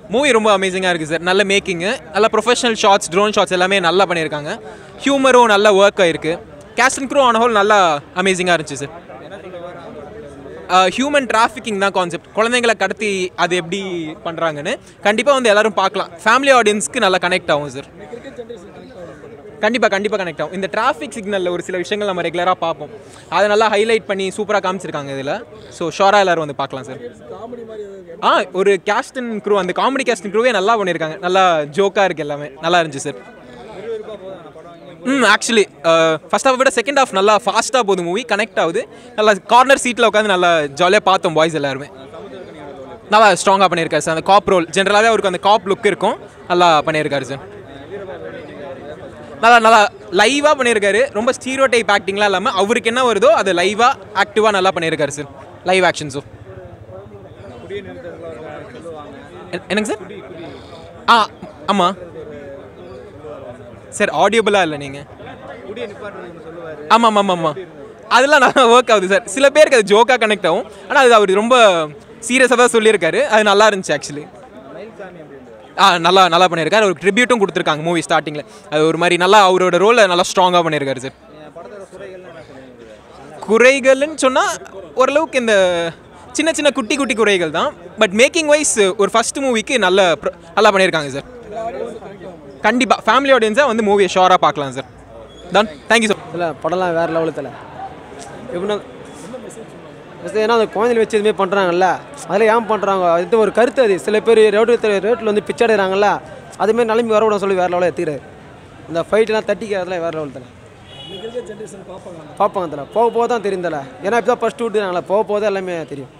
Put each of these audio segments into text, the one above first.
Movie ரொம்ப அமேசிங்காக இருக்குது sir நல்ல மேக்கிங்கு நல்ல ப்ரொஃபஷனல் ஷாட்ஸ் ட்ரோன் ஷாட்ஸ் எல்லாமே நல்லா பண்ணியிருக்காங்க ஹியூமரும் நல்ல ஒர்க் ஆயிருக்கு கேஸ்ட் அண்ட் க்ரூ ஆன ஹோல் நல்லா அமேசிங்காக இருந்துச்சு சார் ஹியூமன் டிராஃபிக்கிங் தான் கான்செப்ட் குழந்தைங்களை கடத்தி அது எப்படி பண்ணுறாங்கன்னு கண்டிப்பாக வந்து எல்லாரும் பார்க்கலாம் ஃபேமிலி ஆடியன்ஸ்க்கு நல்லா கனெக்ட் ஆகும் சார் கண்டிப்பாக கண்டிப்பாக கனெக்ட் ஆகும் இந்த டிராஃபிக் சிக்னலில் ஒரு சில விஷயங்கள் நம்ம ரெகுலராக பார்ப்போம் அதை நல்லா ஹைலைட் பண்ணி சூப்பராக காமிச்சிருக்காங்க இதில் ஸோ ஷோராக எல்லாரும் வந்து பார்க்கலாம் சார் ஆ ஒரு கேஸ்ட் அண்ட் க்ரூ அந்த காமெடி கேஸ்ட் அண்ட் க்ரூவே நல்லா பண்ணியிருக்காங்க நல்லா ஜோக்காக இருக்குது எல்லாமே நல்லா இருந்துச்சு சார் ம் ஆக்சுவலி ஃபர்ஸ்ட் ஹாஃப் விட செகண்ட் ஹாஃப் நல்லா ஃபாஸ்ட்டாக போகுது மூவி கனெக்ட் ஆகுது நல்லா கார்னர் சீட்டில் உட்காந்து நல்லா ஜாலியாக பார்த்தோம் பாய்ஸ் எல்லாருமே நல்லா ஸ்ட்ராங்காக பண்ணியிருக்காரு சார் அந்த காப் ரோல் ஜென்ரலாகவே அவருக்கு அந்த காப் லுக் இருக்கும் நல்லா பண்ணியிருக்காரு சார் நல்லா நல்லா லைவாக பண்ணியிருக்காரு ரொம்ப ஸ்டீரியோ டைப் ஆக்டிங்லாம் இல்லாமல் அவருக்கு என்ன வருதோ அதை லைவாக ஆக்டிவாக நல்லா பண்ணியிருக்காரு சார் லைவ் ஆக்ஷன்ஸும் என்னங்க சார் ஆ ஆமாம் சார் ஆடியபிளாக இல்லை நீங்கள் ஆமாம் ஆமாம் ஆமாம் அதெல்லாம் நல்லா ஒர்க் ஆகுது சார் சில பேருக்கு அது ஜோக்காக கனெக்ட் ஆகும் ஆனால் அது அவர் ரொம்ப சீரியஸாக தான் சொல்லியிருக்காரு அது நல்லா இருந்துச்சு ஆக்சுவலி ஆ நல்லா நல்லா பண்ணியிருக்காரு ஒரு ட்ரிபியூட்டும் கொடுத்துருக்காங்க மூவி ஸ்டார்டிங்கில் அது ஒரு மாதிரி நல்லா அவரோட ரோலை நல்லா ஸ்ட்ராங்காக பண்ணியிருக்காரு சார் குறைகள்னு சொன்னால் ஓரளவுக்கு இந்த சின்ன சின்ன குட்டி குட்டி குறைகள் தான் பட் மேக்கிங் வைஸ் ஒரு ஃபர்ஸ்ட் மூவிக்கு நல்ல pro- நல்லா பண்ணியிருக்காங்க சார் கண்டிப்பாக ஃபேமிலி ஆடியன்ஸாக வந்து மூவியை ஷோராக பார்க்கலாம் சார் டன் தேங்க்யூ சார் இல்லை படம்லாம் வேறு லெவலில் தலை எப்படின்னா ஃபஸ்ட்டு ஏன்னா அந்த குழந்தைகள் வச்சு எதுவுமே பண்ணுறாங்கல்ல அதில் ஏன் பண்ணுறாங்க அது ஒரு கருத்து அது சில பேர் ரோட்டு ரோட்டில் வந்து பிச்சை எடுக்கிறாங்கல்ல அதுமாரி நிலைமை வரக்கூடாது சொல்லி வேறு லெவலில் எடுத்துக்கிறாரு இந்த ஃபைட்லாம் தட்டிக்கிறதுலாம் வேறு லெவல் தலை பார்ப்பாங்க தலை போக போக தான் தெரியும் தலை ஏன்னா இப்போ தான் ஃபஸ்ட்டு விட்டுறாங்களா போக போக தான் எல்லாமே தெரியும்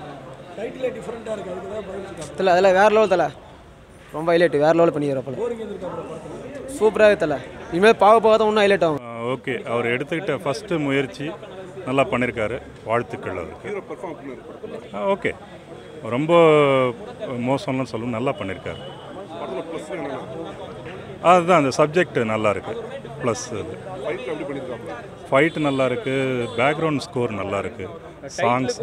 தலை அதெல்லாம் வேறு லெவல் தலை ரொம்ப ஹைலைட் வேறு லெவல் பண்ணிக்கிறப்பல சூப்பராகவே தலை இனிமேல் போக போக தான் இன்னும் ஹைலைட் ஆகும் ஓகே அவர் எடுத்துக்கிட்ட ஃபஸ்ட்டு முயற்சி நல்லா பண்ணியிருக்காரு வாழ்த்துக்கள் அவருக்கு ஓகே ரொம்ப மோசம்லாம் சொல்லும் நல்லா பண்ணியிருக்காரு அதுதான் அந்த சப்ஜெக்ட் நல்லா இருக்கு ப்ளஸ் அது ஃபைட் நல்லா இருக்கு பேக்ரவுண்ட் ஸ்கோர் நல்லா இருக்கு சாங்ஸ்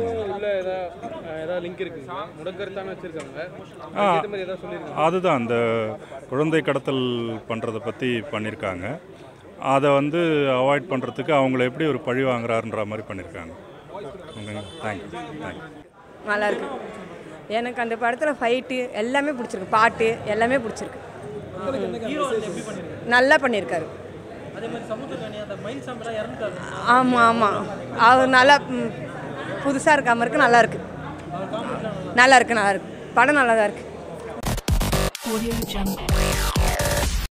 அதுதான் அந்த குழந்தை கடத்தல் பண்ணுறதை பற்றி பண்ணியிருக்காங்க அதை வந்து அவாய்ட் பண்ணுறதுக்கு அவங்கள எப்படி ஒரு பழி வாங்குறாருன்ற மாதிரி பண்ணியிருக்காங்க தேங்க்யூ தேங்க்யூ நல்லா இருக்கு எனக்கு அந்த படத்தில் ஃபைட்டு எல்லாமே பிடிச்சிருக்கு பாட்டு எல்லாமே பிடிச்சிருக்கு நல்லா பண்ணியிருக்காரு ஆமாம் ஆமாம் அவர் நல்லா புதுசாக இருக்காம இருக்கு நல்லா இருக்கு நல்லா இருக்கு நல்லா இருக்கு படம் நல்லா தான் இருக்கு Audio Jungle.